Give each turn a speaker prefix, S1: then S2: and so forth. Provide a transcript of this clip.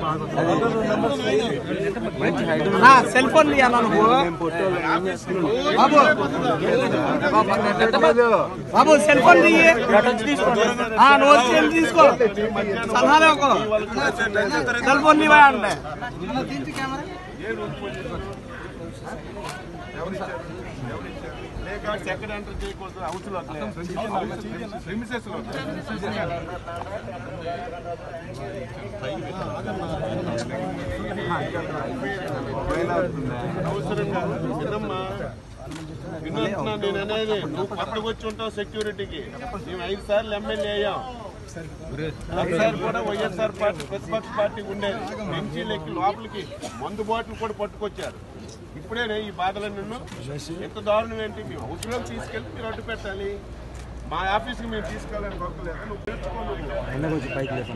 S1: నా cell phone ఇవ్వాలా నువ్వు బాబు బాబు సెల్ ఫోన్ తీయి ఆ, నువ్వు వచ్చి వెళ్ళి తీసుకో సలహాలే ఒక సెల్ ఫోన్ తీవా అంటే
S2: ఎక్కడ ఎంటర్ చేయకూడదు అవసరం ప్రిమిసెస్ లో అవసరంగా వినమ్మా వినంటున్నా నేను అనేది నువ్వు కొత్తగా వచ్చి ఉంటావు సెక్యూరిటీకి మేము ఐదు సార్లు ఎమ్మెల్యే అయ్యాం ఒకసారి కూడా వైఎస్ఆర్ పార్టీ ప్రతిపక్ష పార్టీ ఉండేది బెంచీలెక్కి లోపలికి మందు బాటిల్ కూడా పట్టుకొచ్చారు ఇప్పుడేనే ఈ బాధలు నిన్ను ఎంత దారుణం ఏంటి మేము అవసరం తీసుకెళ్ళి మీరు అడ్డు పెట్టాలి మా ఆఫీస్కి మేము తీసుకెళ్ళాలని గొప్పలేదు నువ్వు తెలుసుకో